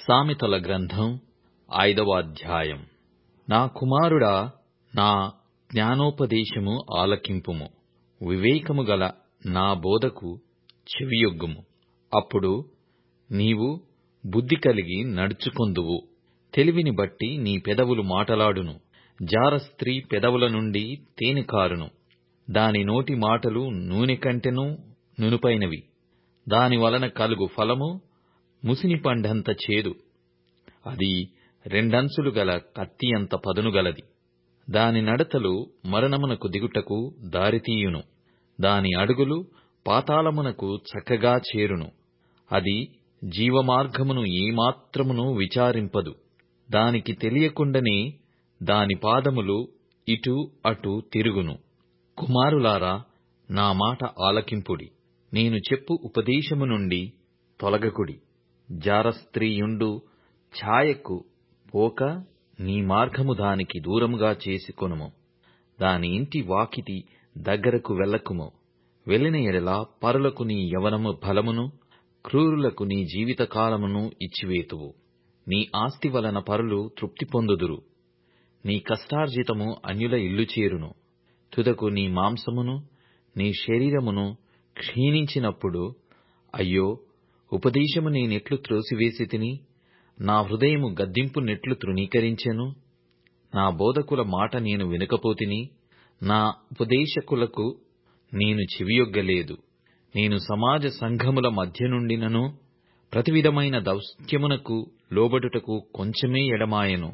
సామెతల గ్రంథం ఐదవ అధ్యాయం నా కుమారుడా నా జ్ఞానోపదేశము ఆలకింపుము వివేకము గల నా బోధకు చెవియొగ్గుము అప్పుడు నీవు బుద్ధి కలిగి నడుచుకొందువు తెలివిని బట్టి నీ పెదవులు మాటలాడును జార స్త్రీ పెదవుల నుండి తేనె కారును దాని నోటి మాటలు నూనె కంటెను నునుపైనవి దాని వలన కలుగు ఫలము ముసిని పండంత చేదు అది రెండంచులు గల కత్తి అంత పదును గలది దాని నడతలు మరణమునకు దిగుటకు దారితీయును దాని అడుగులు పాతాళమునకు చక్కగా చేరును అది జీవమార్గమును ఏమాత్రమును విచారింపదు దానికి తెలియకుండనే దాని పాదములు ఇటు అటు తిరుగును కుమారులారా నా మాట ఆలకింపుడి నేను చెప్పు ఉపదేశము నుండి తొలగకుడి జారస్త్రీయుండు ఛాయకు పోక నీ మార్గము దానికి దూరముగా చేసుకొనుము దాని ఇంటి వాకిటి దగ్గరకు వెళ్ళకుము వెళ్ళిన ఎడల పరులకు నీ యవనము బలమును క్రూరులకు నీ జీవితకాలమును ఇచ్చివేతువు నీ ఆస్తి వలన పరులు తృప్తి పొందుదురు నీ కష్టార్జితము అన్యుల ఇల్లు చేరును తుదకు నీ మాంసమును నీ శరీరమును క్షీణించినప్పుడు అయ్యో ఉపదేశము నేనెట్లు త్రోసివేసి తిని నా హృదయము గద్దింపు నెట్లు తృణీకరించెను నా బోధకుల మాట నేను వినకపోతిని నా ఉపదేశకులకు నేను చెవియొగ్గలేదు నేను సమాజ సంఘముల మధ్య నుండినను ప్రతి విధమైన దౌత్యమునకు లోబడుటకు కొంచెమే ఎడమాయెను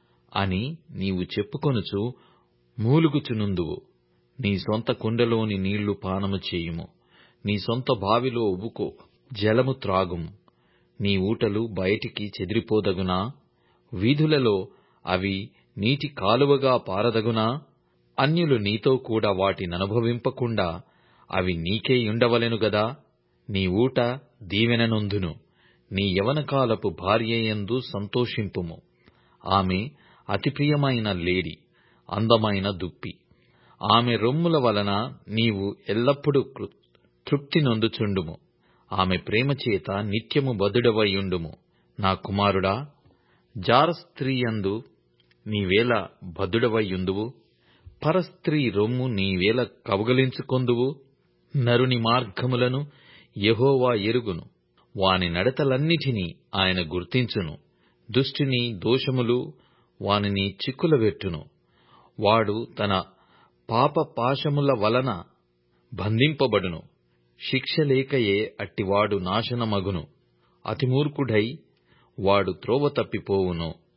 అని నీవు చెప్పుకొనుచు మూలుగుచునుందువు నీ సొంత కుండలోని నీళ్లు పానము చేయుము నీ సొంత బావిలో ఉబుకో జలము త్రాగుము నీ ఊటలు బయటికి చెదిరిపోదగునా వీధులలో అవి నీటి కాలువగా పారదగునా అన్యులు నీతో కూడా వాటిననుభవింపకుండా అవి నీకే ఉండవలెను గదా నీ ఊట దీవెననొందును నీ యవనకాలపు భార్యయందు సంతోషింపుము ఆమె అతి ప్రియమైన లేడి అందమైన దుప్పి ఆమె రొమ్ముల వలన నీవు ఎల్లప్పుడూ తృప్తి నొందుచుండుము ఆమె ప్రేమ చేత నిత్యము బదుడవైయుండుము నా కుమారుడా జారస్త్రీయందు నీవేల బదుడవైయుందువు పరస్త్రీ రొమ్ము నీవేల కౌగలించుకొందువు నరుని మార్గములను యెహోవా ఎరుగును వాని నడతలన్నిటినీ ఆయన గుర్తించును దుష్టుని దోషములు వానిని చిక్కులబెట్టును వాడు తన పాప పాశముల వలన బంధింపబడును శిక్ష లేకయే అట్టివాడు నాశనమగును అతిమూర్ఖుడై వాడు త్రోవ తప్పిపోవును